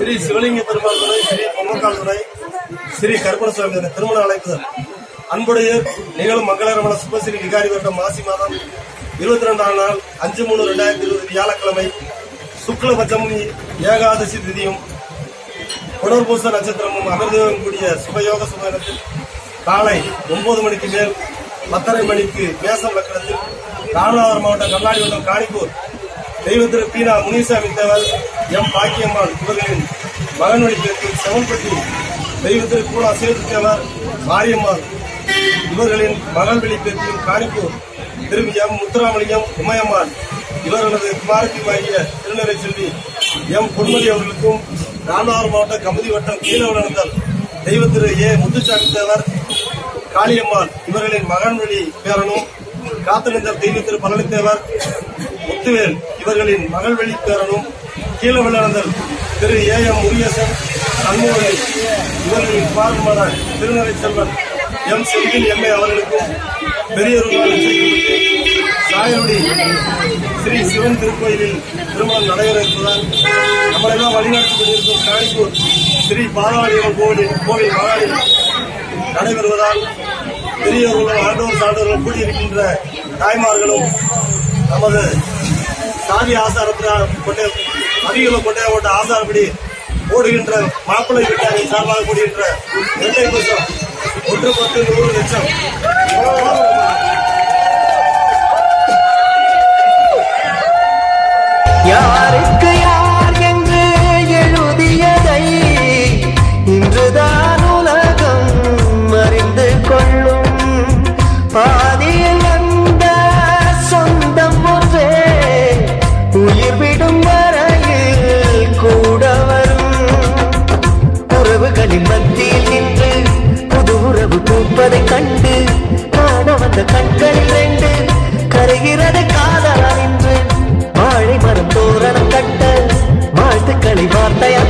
ஸ்ரீ சிவலிங்க பெருமாள் துணை ஸ்ரீ பொம்மக்கால் துணை ஸ்ரீ கருப்பணசுவாமி துணை திருமண அழைப்புதல் அன்புடைய நிகழும் மங்களரமண சுபஸ்ரீ விகாரி வருடம் மாசி மாதம் இருபத்தி ரெண்டாம் நாள் அஞ்சு மூணு ரெண்டாயிரத்தி இருபது வியாழக்கிழமை சுக்ல பஞ்சமி ஏகாதசி திதியும் புனர்பூச நட்சத்திரமும் அமிர்தமும் கூடிய சுபயோக சுபனத்தில் காலை ஒன்பது மணிக்கு மேல் பத்தரை மணிக்கு மேசம் லக்கணத்தில் ராமநாதபுரம் மாவட்டம் கண்ணாடி வட்டம் காணிப்பூர் தெய்வத்திரு பீனா முனிசாமி தேவர் எம் பாக்கியம்மாள் இவர்களின் மகன் வழிபேட்டில் செவன்பட்டி தெய்வத்திரு கூடா சேது தேவர் மாரியம்மாள் இவர்களின் மகள் வெளிப்பேட்டில் காணிப்பூர் திரு எம் முத்துராமலிங்கம் உமையம்மாள் இவர்களது குமாரத்தியுமாகிய திருநரை செல்வி எம் பொன்மதி அவர்களுக்கும் ராமநாதபுரம் மாவட்டம் கமுதி வட்டம் கீழவனந்தல் தெய்வ திரு ஏ முத்துசாமி தேவர் காளியம்மாள் இவர்களின் மகன் வழி பேரனும் காத்தனந்தர் தெய்வ திரு பழனித்தேவர் முத்துவேல் இவர்களின் மகள் வழி பேரனும் கீழவனந்தல் திரு ஏ எம் முருகேசன் சண்முகன் இவர்களின் குமாரமான திருநரை செல்வன் எம் செந்தில் எம்ஏ அவர்களுக்கும் பெரியவர்கள் சாயருடி ஸ்ரீ சிவன் திருக்கோயிலில் திருமணம் நடைபெற இருப்பதால் நம்மளெல்லாம் வழிநடத்தி கொண்டிருக்கும் காணிப்பூர் ஸ்ரீ பாலாளியம்மன் கோவில் கோவில் மகாலில் நடைபெறுவதால் பெரியவர்களும் ஆண்டோர் சான்றோர்களும் கூடியிருக்கின்ற தாய்மார்களும் நமது சாதி ஆசாரத்தில் கொண்ட அதிகள கொண்ட கொண்ட ஆசாரப்படி ஓடுகின்ற மாப்பிள்ளை வீட்டாரின் சார்பாக கூடுகின்ற இரட்டை பட்சம் ஒன்று பத்து நூறு லட்சம் யாருக்கு யார் என்று எழுதியதை இன்றுதான் உலகம் அறிந்து கொள்ளும் பாதியில் வந்த சொந்தம் ஒன்றே உயிர் விடும் வரையில் கூட வரும் உறவுகளின் மத்தியில் நின்று புது உறவு பூப்பதைக் கண்டு காண வந்த கண்களில் ரெண்டு கரைகிறது காதலா நின்று வாழை மரம் தோரணம் கட்ட வாழ்த்துக்களை வார்த்தையா